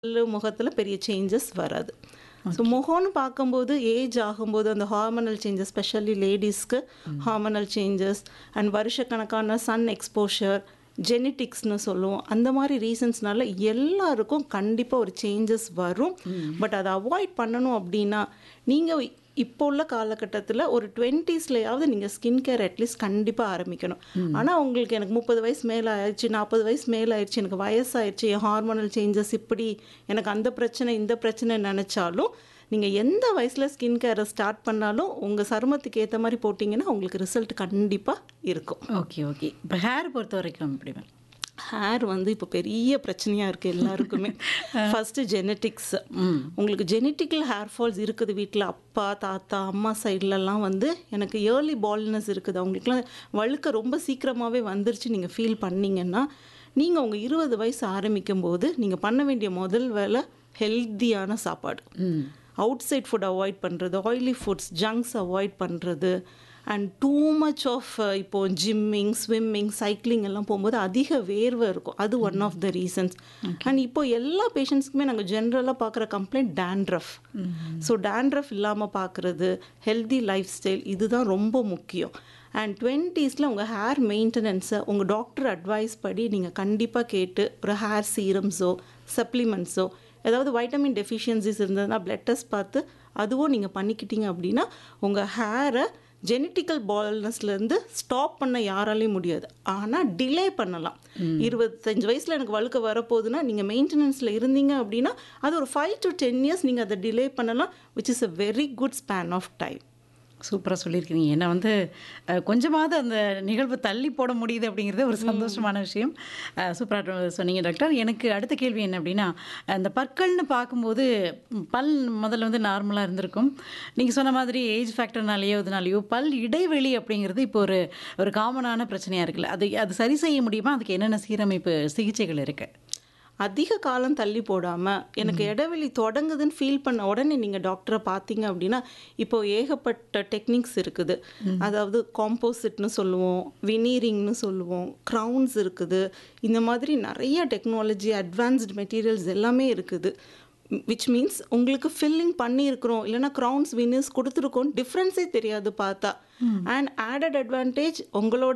பல்லு முகத்துல பெரிய சேஞ்சஸ் வராது. ஸோ முகம்னு பார்க்கும்போது ஏஜ் ஆகும்போது அந்த ஹார்மோனல் சேஞ்சஸ் ஸ்பெஷலி லேடீஸ்க்கு ஹார்மோனல் சேஞ்சஸ் அண்ட் வருஷக்கணக்கான சன் எக்ஸ்போஷர் ஜெனட்டிக்ஸ்னு சொல்லுவோம் அந்த மாதிரி ரீசன்ஸ்னால எல்லாருக்கும் கண்டிப்பாக ஒரு சேஞ்சஸ் வரும் பட் அதை அவாய்ட் பண்ணணும் அப்படின்னா நீங்கள் இப்போ உள்ள காலகட்டத்தில் ஒரு டுவெண்ட்டீஸ்லையாவது நீங்கள் ஸ்கின் கேர் அட்லீஸ்ட் கண்டிப்பாக ஆரம்பிக்கணும் ஆனால் உங்களுக்கு எனக்கு முப்பது வயசு மேலே ஆயிடுச்சு நாற்பது வயசு மேலே ஆயிடுச்சு எனக்கு வயசாயிடுச்சு என் ஹார்மோனல் சேஞ்சஸ் இப்படி எனக்கு அந்த பிரச்சனை இந்த பிரச்சனை நினச்சாலும் நீங்கள் எந்த வயசில் ஸ்கின் கேரை ஸ்டார்ட் பண்ணாலும் உங்கள் சருமத்துக்கு ஏற்ற மாதிரி போட்டிங்கன்னா உங்களுக்கு ரிசல்ட் கண்டிப்பாக இருக்கும் ஓகே ஓகே இப்போ ஹேர் பொறுத்த வரைக்கும் எப்படி மேம் ஹேர் வந்து இப்போ பெரிய பிரச்சனையாக இருக்குது எல்லாருக்குமே ஃபஸ்ட்டு ஜெனட்டிக்ஸ் உங்களுக்கு ஜெனட்டிக்கல் ஹேர் ஃபால்ஸ் இருக்குது வீட்டில் அப்பா தாத்தா அம்மா சைட்லலாம் வந்து எனக்கு ஏர்லி பால்னஸ் இருக்குது அவங்களுக்குலாம் வழுக்க ரொம்ப சீக்கிரமாகவே வந்துருச்சு நீங்கள் ஃபீல் பண்ணீங்கன்னா நீங்கள் உங்கள் இருபது வயசு ஆரம்பிக்கும் போது நீங்கள் பண்ண வேண்டிய முதல் வேலை ஹெல்த்தியான சாப்பாடு அவுட் சைட் ஃபுட் அவாய்ட் பண்ணுறது ஆயிலி ஃபுட்ஸ் ஜங்க்ஸ் அவாய்ட் பண்ணுறது அண்ட் டூ மச் ஆஃப் இப்போ ஜிம்மிங் ஸ்விம்மிங் சைக்கிளிங் எல்லாம் போகும்போது அதிக வேர்வை இருக்கும் அது one of the reasons and இப்போ எல்லா பேஷண்ட்ஸ்க்குமே நாங்கள் ஜென்ரலாக பார்க்குற கம்ப்ளைண்ட் டேண்ட்ரஃப் ஸோ டேண்ட்ரஃப் இல்லாமல் பார்க்குறது ஹெல்தி லைஃப் ஸ்டைல் இதுதான் ரொம்ப முக்கியம் அண்ட் டுவெண்ட்டீஸில் உங்கள் ஹேர் மெயின்டெனன்ஸை உங்கள் டாக்டர் அட்வைஸ் படி நீங்கள் கண்டிப்பாக கேட்டு ஒரு ஹேர் சீரம்ஸோ சப்ளிமெண்ட்ஸோ ஏதாவது வைட்டமின் டெஃபிஷியன்சிஸ் இருந்ததுன்னா பிளட் டெஸ்ட் பார்த்து அதுவும் நீங்கள் பண்ணிக்கிட்டீங்க அப்படின்னா உங்கள் ஹேரை ஜெனட்டிக்கல் பால்னஸ்லேருந்து ஸ்டாப் பண்ண யாராலையும் முடியாது ஆனால் டிலே பண்ணலாம் இருபத்தஞ்சு வயசில் எனக்கு வழுக்க வரப்போகுதுன்னா நீங்கள் மெயின்டெனன்ஸில் இருந்தீங்க அப்படின்னா அது ஒரு ஃபைவ் டு டென் இயர்ஸ் நீங்கள் அதை டிலே பண்ணலாம் which is a very good span of time சூப்பராக சொல்லியிருக்கிறீங்க ஏன்னா வந்து அஹ், கொஞ்சமாவது அந்த நிகழ்வு தள்ளி போட முடியுது அப்படிங்கிறது ஒரு சந்தோஷமான விஷயம் சூப்பராக சொன்னீங்க டாக்டர் எனக்கு அடுத்த கேள்வி என்ன அப்படின்னா அந்த பற்கள்னு பார்க்கும்போது ம், பல் முதல்ல வந்து நார்மலாக இருந்திருக்கும் நீங்கள் சொன்ன மாதிரி ஏஜ் ஃபேக்டர்னாலேயோ இதனாலேயோ பல் இடைவெளி அப்படிங்கிறது இப்போ ஒரு ஒரு காமனான பிரச்சனையாக இருக்குல்ல அது அது சரி செய்ய முடியுமா அதுக்கு என்னென்ன சீரமைப்பு சிகிச்சைகள் இருக்குது அதிக காலம் தள்ளி போடாமல் எனக்கு இடைவெளி தொடங்குதுன்னு ஃபீல் பண்ண உடனே நீங்கள் டாக்டரை பார்த்தீங்க அப்படின்னா இப்போ ஏகப்பட்ட டெக்னிக்ஸ் இருக்குது அதாவது காம்போசிட்னு சொல்லுவோம் வினீரிங்னு சொல்லுவோம் க்ரௌன்ஸ் இருக்குது இந்த மாதிரி நிறைய டெக்னாலஜி அட்வான்ஸ்டு மெட்டீரியல்ஸ் எல்லாமே இருக்குது விச் மீன்ஸ் உங்களுக்கு ஃபில்லிங் பண்ணியிருக்கிறோம் இல்லைன்னா க்ரௌன்ஸ் வினர்ஸ் கொடுத்துருக்கோம் டிஃப்ரென்ஸே தெரியாது பார்த்தா அண்ட் ஆடட் அட்வான்டேஜ் உங்களோட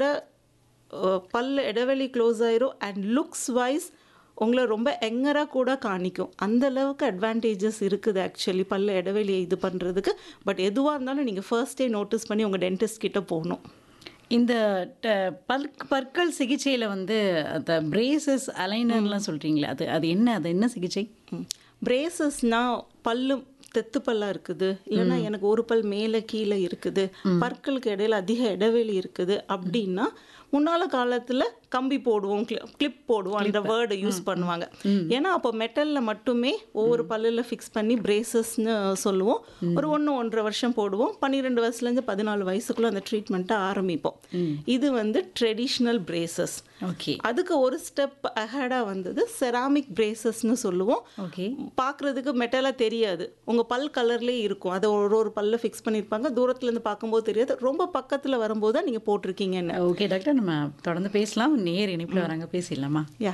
அஹ், பல்லு இடைவெளி க்ளோஸ் ஆயிரும் அண்ட் லுக்ஸ் வைஸ் உங்களை ரொம்ப எங்கராக கூட காணிக்கும் அந்த அளவுக்கு அட்வான்டேஜஸ் இருக்குது ஆக்சுவலி பல்ல இடைவெளியை இது பண்ணுறதுக்கு பட் எதுவாக இருந்தாலும் நீங்கள் ஃபர்ஸ்டே நோட்டீஸ் பண்ணி உங்கள் டென்டிஸ்ட் கிட்ட போகணும் இந்த ட- பல் பற்கள் சிகிச்சையில் வந்து அந்த பிரேசஸ் அலைனர்லாம் சொல்கிறீங்களே அது அது என்ன அது என்ன சிகிச்சை பிரேசஸ்னால் பல்லு தெத்து பல்லா இருக்குது இல்லைன்னா எனக்கு ஒரு பல் மேலே கீழே இருக்குது பற்களுக்கு இடையில அதிக இடைவெளி இருக்குது அப்படின்னா முன்னால காலத்தில் கம்பி போடுவோம் கிளிப் போடுவோம் அந்த வேர்டு யூஸ் பண்ணுவாங்க ஏன்னா அப்போ மெட்டலில் மட்டுமே ஒவ்வொரு பல்லில் ஃபிக்ஸ் பண்ணி பிரேசஸ்னு சொல்லுவோம் ஒரு ஒன்று ஒன்றரை வருஷம் போடுவோம் பன்னிரெண்டு வயசுலேருந்து பதினாலு வயசுக்குள்ளே அந்த ட்ரீட்மெண்ட்டை ஆரம்பிப்போம் இது வந்து ட்ரெடிஷ்னல் பிரேசஸ் ஓகே அதுக்கு ஒரு ஸ்டெப் அஹேடாக வந்தது செராமிக் பிரேசஸ்னு சொல்லுவோம் ஓகே பார்க்குறதுக்கு மெட்டலாக தெரியாது உங்கள் பல் கலர்லேயே இருக்கும் அதை ஒரு ஒரு பல்ல ஃபிக்ஸ் பண்ணியிருப்பாங்க தூரத்துலேருந்து பார்க்கும்போது தெரியாது ரொம்ப பக்கத்தில் வரும்போது தான் நீங்கள் போட்டிருக்கீங்கன்னு ஓகே டாக்டர் நம்ம தொடர்ந்து பேசலாம் நேர் இணைப்பில் வராங்க பேசிடலாமா யா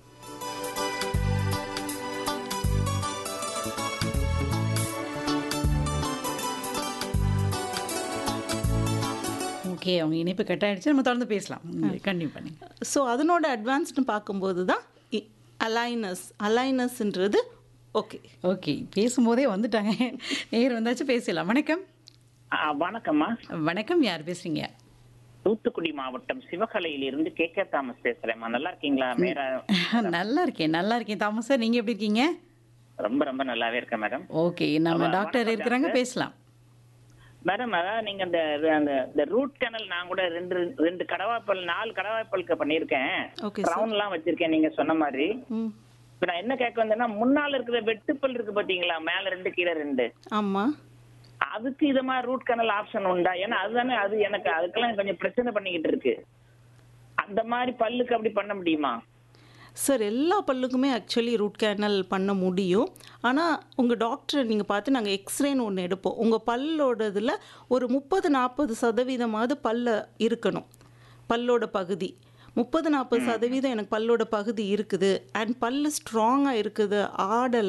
ஓகே அவங்க இணைப்பு கட் ஆயிடுச்சு நம்ம தொடர்ந்து பேசலாம் கண்டினியூ பண்ணுங்க ஸோ அதனோட அட்வான்ஸ்னு பார்க்கும்போது தான் அலைனஸ் அலைனஸ்ன்றது ஓகே ஓகே பேசும்போதே வந்துட்டாங்க நேர் வந்தாச்சு பேசலாம் வணக்கம் ஆ, வணக்கம்மா வணக்கம் யார் பேசுறீங்க தூத்துக்குடி மாவட்டம் சிவகலையிலிருந்து கே கே தாமஸ் பேசுறேம்மா நல்லா இருக்கீங்களா மேரா நல்லா இருக்கேன் நல்லா இருக்கேன் தாமஸ் சார் நீங்க எப்படி இருக்கீங்க ரொம்ப ரொம்ப நல்லாவே இருக்கேன் மேடம் ஓகே நம்ம ஆமா, டாக்டர் வணக்கம் இருக்கிறாங்க டாக்டர். பேசலாம் மேடம் அதான் நீங்க இந்த அந்த இந்த ரூட் கேனல் நான் கூட ரெண்டு ரெண்டு கடவாய்ப்பல் நாலு கடவாய்ப்பலுக்கு பண்ணியிருக்கேன் Okay, sir. ரவுண்ட்லாம் வச்சிருக்கேன் நீங்க சொன்ன மாதிரி ம் இப்ப நான் என்ன கேட்க வந்தேன்னா முன்னால இருக்கிற வெட்டுப்பல் இருக்கு பாத்தீங்களா மேல ரெண்டு கீழே ரெண்டு ஆமாம் அதுக்கு இது மாதிரி ரூட் கேனல் ஆப்ஷன் உண்டா ஏன்னா அதுதானே அது எனக்கு அதுக்கெல்லாம் கொஞ்சம் பிரச்சனை பண்ணிக்கிட்டு இருக்கு அந்த மாதிரி பல்லுக்கு அப்படி பண்ண முடியுமா சார் எல்லா பல்லுக்குமே ஆக்சுவலி ரூட் கேனல் பண்ண முடியும் ஆனால் உங்கள் டாக்டரை நீங்கள் பார்த்து நாங்கள் எக்ஸ்ரேன்னு ஒன்று எடுப்போம் உங்கள் பல்லோடதில் ஒரு முப்பது நாற்பது சதவீதமாவது பல்ல இருக்கணும் பல்லோட பகுதி முப்பது நாற்பது சதவீதம் எனக்கு பல்லோட பகுதி இருக்குது அண்ட் பல்லு ஸ்ட்ராங்காக இருக்குது ஆடல்